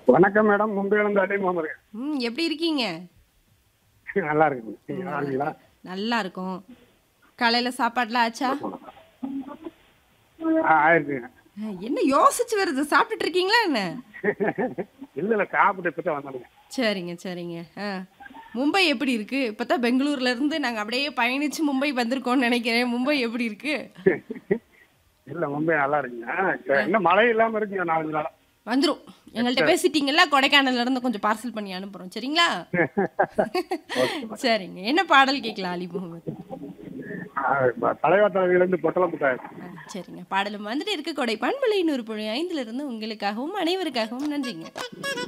வணக்கம் மேடம் மும்பையிலிருந்து அலி முகமது ம் எப்படி இருக்கீங்க நல்லா இருக்குங்க நீங்க நல்லா இருக்கீங்களா நல்லா இருக்கும் காலையில சாப்பாடுலாம் ஆச்சா ஆ, ஆயிருக்குங்க அஹ், என்ன யோசிச்சு வருது சாப்பிட்டுட்டு இருக்கீங்களா என்ன இல்ல இல்ல சாப்பிட்டு இப்பதான் வந்தானுங்க சரிங்க சரிங்க ஆ மும்பை எப்படி இருக்கு இப்பதான் பெங்களூர்ல இருந்து நாங்க அப்படியே பயணிச்சு மும்பை வந்திருக்கோம்னு நினைக்கிறேன் மும்பை எப்படி இருக்கு இல்ல மும்பை நல்லா இருக்குங்க இப்ப என்ன மழை இல்லாம இருக்குங்க நாலஞ்சு நாளா வந்துரும் எங்கள்கிட்ட பேசிட்டீங்கல்ல கொடைக்கானல்ல இருந்து கொஞ்சம் பார்சல் பண்ணி அனுப்புறோம் சரிங்களா சரிங்க என்ன பாடல் கேட்கலாம் அலி முகமது ஆ, இப்ப தலைவா தலைவியிலிருந்து பொட்டலம் புட்டாயம் ஆ, சரிங்க பாடலும் வந்துட்டு இருக்க கொடை பண்பலை நூறு புள்ளி ஐந்துல இருந்து உங்களுக்காகவும் அனைவருக்காகவும் நன்றிங்க